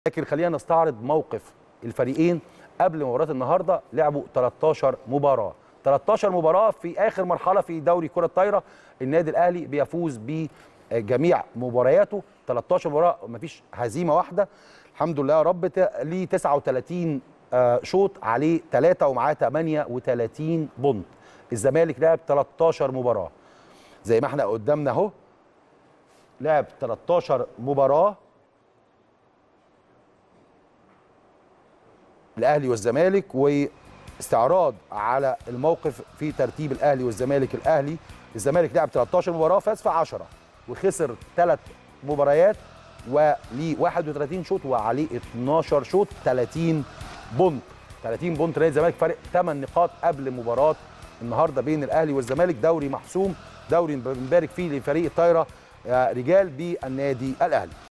لكن خلينا نستعرض موقف الفريقين قبل مباراه النهارده لعبوا 13 مباراه 13 مباراه في اخر مرحله في دوري كره الطايره النادي الاهلي بيفوز بجميع مبارياته 13 مباراه مفيش هزيمه واحده الحمد لله يا رب ليه 39 آه، شوط عليه 3 ومعاه 38 بونت الزمالك لعب 13 مباراه زي ما احنا قدامنا اهو لعب 13 مباراه الاهلي والزمالك واستعراض على الموقف في ترتيب الاهلي والزمالك الاهلي الزمالك لعب 13 مباراه فاز في 10 وخسر ثلاث مباريات وليه 31 شوط وعليه 12 شوط 30 بونت 30 بونت نادي الزمالك فارق 8 نقاط قبل مباراه النهارده بين الاهلي والزمالك دوري محسوم دوري بنبارك فيه لفريق الطايره آه، رجال بالنادي الاهلي